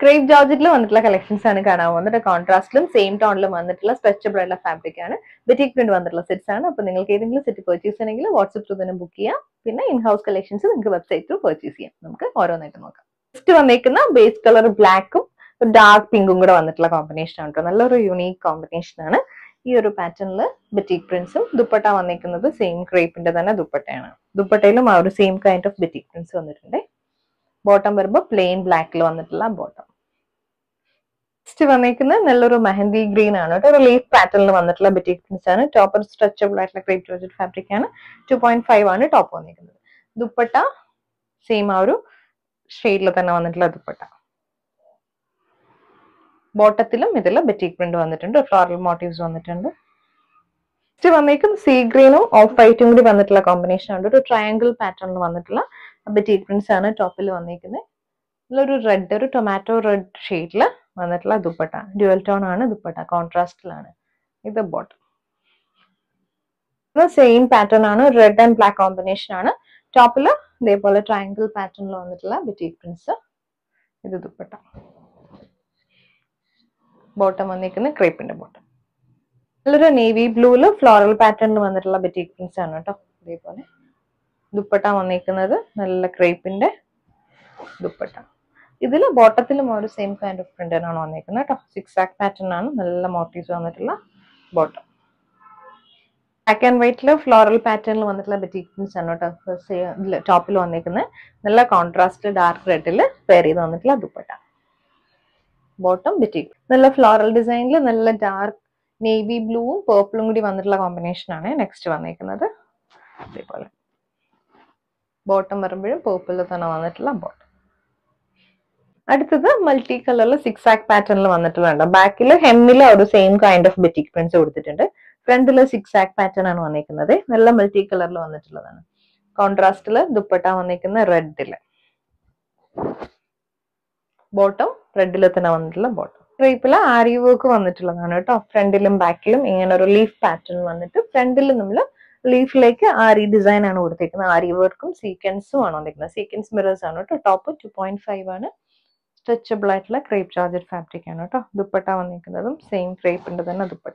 crepe ജോർജറ്റിൽ വന്നിട്ടുള്ള collections ആണ് കാണാൻ പോകുന്നത് കോൺട്രാസ്റ്റിലും സെയിം ടോണിലും വന്നിട്ടുള്ള സ്ട്രെച്ചബിൾ ആയിട്ടുള്ള ഫാബ്രിക് ആണ് ബെറ്റിക് പ്രിന്റ് വന്നിട്ടുള്ള സെറ്റ്സ് ആണ് അപ്പൊ നിങ്ങൾക്ക് ഏതെങ്കിലും സെറ്റ് പർച്ചേസ് ചെയ്യണമെങ്കിൽ വാട്സ്ആപ്പ് ത്രൂ തന്നെ ബുക്ക് ചെയ്യാം പിന്നെ ഇൻ ഹൗസ് കളക്ഷൻസ് നിങ്ങൾക്ക് വെബ്സൈറ്റ് ത്രൂ പർച്ചേസ് ചെയ്യാം നമുക്ക് ഓരോന്നായിട്ട് നോക്കാം ഫസ്റ്റ് വന്നേക്കുന്ന ബേസ് കളർ ബ്ലാക്കും ഡാർക്ക് പിങ്കും കൂടെ വന്നിട്ടുള്ള കോമ്പിനേഷൻ ആണ് കേട്ടോ നല്ലൊരു യുണീക് കോമ്പിനേഷൻ ആണ് ഈ ഒരു പാറ്റേണിൽ ബെറ്റിക് പ്രിന്റ്സും ദുപ്പട്ട വന്നിരിക്കുന്നത് സെയിം ക്രേപ്പിന്റെ തന്നെ ദുപ്പട്ടയാണ് ദുപ്പട്ടയിലും ആ ഒരു same kind of batik prints വന്നിട്ടുണ്ട് ബോട്ടം വരുമ്പോൾ പ്ലെയിൻ ബ്ലാക്കിൽ വന്നിട്ടുള്ള ബോട്ടം നെക്സ്റ്റ് വന്നിരിക്കുന്നത് നല്ലൊരു മെഹന്തി ഗ്രീൻ ആണ് കേട്ടോ ഒരു ലീഫ് പാറ്റേണിൽ വന്നിട്ടുള്ള ബെറ്റിക് പ്രിന്റ്സ് ആണ് ടോപ്പർ സ്ട്രെച്ചബിൾ ആയിട്ടുള്ള ക്രേപ്പ് ജോർജറ്റ് ഫാബ്രിക് ആണ് ടു പോയിന്റ് ഫൈവ് ആണ് ടോപ്പ് വന്നിരിക്കുന്നത് ദുപ്പട്ട സെയിം ആ ഒരു ഷെയ്ഡിൽ തന്നെ വന്നിട്ടുള്ള ദുപ്പട്ട ബോട്ടത്തിലും ഇതിൽ ബെറ്റിക് പ്രിന്റ് വന്നിട്ടുണ്ട് ഫ്ലോറൽ മോട്ടീവ്സ് വന്നിട്ടുണ്ട് നെക്സ്റ്റ് വന്നേക്കും സീ ഗ്രീനും ഓഫ് വൈറ്റും കൂടി വന്നിട്ടുള്ള കോമ്പിനേഷൻ ആണ് ഒരു ട്രയാങ്കിൾ പാറ്റേണിൽ വന്നിട്ടുള്ള ബെറ്റിക് പ്രിന്റ്സ് ആണ് ടോപ്പിൽ വന്നിരിക്കുന്നത് ഇതിലൊരു റെഡ് ഒരു ടൊമാറ്റോ റെഡ് ഷെയ്ഡിൽ വന്നിട്ടുള്ള ദുപ്പട്ട ഡ്യുവൽ ടോൺ ആണ് ദുപ്പട്ട കോൺട്രാസ്റ്റിലാണ് ഇത് ബോട്ടം ഇത് സെയിം പാറ്റേൺ ആണ് റെഡ് ആൻഡ് ബ്ലാക്ക് കോമ്പിനേഷൻ ആണ് ടോപ്പിൽ ഇതേപോലെ ട്രയാങ്കിൾ പാറ്റേണിൽ വന്നിട്ടുള്ള ബെറ്റിക് പ്രിന്റ്സ് ഇത് ദുപ്പട്ട ബോട്ടം വന്നിരിക്കുന്നത് ക്രേപ്പിന്റെ ബോട്ടം നല്ലൊരു നേവി ബ്ലൂല് ഫ്ലോറൽ പാറ്റേണിൽ വന്നിട്ടുള്ള ബെറ്റിക് പ്രിന്റ്സ് ആണ് കേട്ടോ ഇതേപോലെ ദുപ്പട്ട വന്നിരിക്കുന്നത് നല്ല ക്രേപ്പിന്റെ ദുപ്പട്ട ഇതിൽ ബോട്ടത്തിലും ഒരു സെയിം കൈൻഡ് ഓഫ് പ്രിന്റ് ആണ് വന്നിരിക്കുന്നത് കേട്ടോ സിക്സ് ആക്ക് പാറ്റേൺ ആണ് നല്ല മോട്ടീവ്സ് വന്നിട്ടുള്ള ബോട്ടം ബ്ലാക്ക് ആൻഡ് വൈറ്റിൽ ഫ്ലോറൽ പാറ്റേണിൽ വന്നിട്ടുള്ള ബെറ്റിക് പ്രിന്റ്സ് ആണ് കേട്ടോ ടോപ്പിൽ വന്നിരിക്കുന്നത് നല്ല കോൺട്രാസ്റ്റ് ഡാർക്ക് റെഡിൽ പെയർ ചെയ്ത് വന്നിട്ടുള്ള ദുപ്പട്ട ബോട്ടം ബെറ്റിക് നല്ല ഫ്ലോറൽ ഡിസൈനിൽ നല്ല ഡാർക്ക് നേവി ബ്ലൂവും പേർപ്പിളും കൂടി വന്നിട്ടുള്ള കോമ്പിനേഷൻ ആണ് നെക്സ്റ്റ് വന്നിരിക്കുന്നത് അതേപോലെ ബോട്ടം വരുമ്പോഴും പേർപ്പിളിൽ തന്നെ വന്നിട്ടുള്ള ബോട്ടം അടുത്തത് മൾട്ടി കളറിൽ സിക്സ് ആക്ക് പാറ്റേണിൽ വന്നിട്ടുള്ള ബാക്കിൽ ഹെമ്മിൽ ഒരു same kind of batik prints കൊടുത്തിട്ടുണ്ട് ഫ്രണ്ടിൽ സിക്സ് ആക്ക് പാറ്റേൺ ആണ് വന്നിരിക്കുന്നത് നല്ല മൾട്ടി കളറിൽ വന്നിട്ടുള്ളതാണ് കോൺട്രാസ്റ്റിൽ ദുപ്പട്ട വന്നിരിക്കുന്ന റെഡില് ബോട്ടം റെഡിൽ തന്നെ വന്നിട്ടുള്ള ബോട്ടം ക്രീപ്പിൽ ആരി വർക്ക് വന്നിട്ടുള്ളതാണ് കേട്ടോ ഫ്രണ്ടിലും ബാക്കിലും ഇങ്ങനെ ഒരു ലീഫ് പാറ്റേൺ വന്നിട്ട് ഫ്രണ്ടിൽ നമ്മൾ ലീഫിലേക്ക് ആരി ഡിസൈൻ ആണ് കൊടുത്തേക്കുന്നത് ആരി വർക്കും സീക്വൻസും ആണ് വന്നിരിക്കുന്നത് സീക്വൻസ് മിറേഴ്സ് ആണ് കേട്ടോ ടോപ്പ് ടു പോയിന്റ് ഫൈവ് ആണ് സ്ട്രെച്ചബിൾ ആയിട്ടുള്ള ക്രേപ്പ് ചാർജർ ഫാബ്രിക് ആണ് കേട്ടോ ദുപ്പട്ട വന്നിരിക്കുന്നതും സെയിം ക്രേപ്പിന്റെ തന്നെ dupatta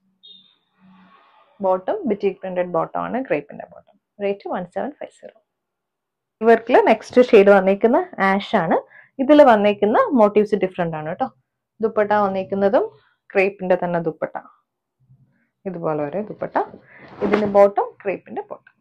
bottom batik printed bottom ആണ് ക്രേപ്പിന്റെ bottom rate one seven five zero വർക്കിൽ നെക്സ്റ്റ് ഷെയ്ഡ് വന്നിരിക്കുന്ന ആഷ് ആണ് ഇതിൽ വന്നിരിക്കുന്ന മോട്ടീവ്സ് ഡിഫറെന്റ് ആണ് കേട്ടോ ദുപ്പട്ട വന്നിരിക്കുന്നതും ക്രേപ്പിന്റെ തന്നെ ദുപ്പട്ട ഇതുപോലെ ഒരു ദുപ്പട്ട ഇതിന് ബോട്ടം ക്രേപ്പിന്റെ ബോട്ടം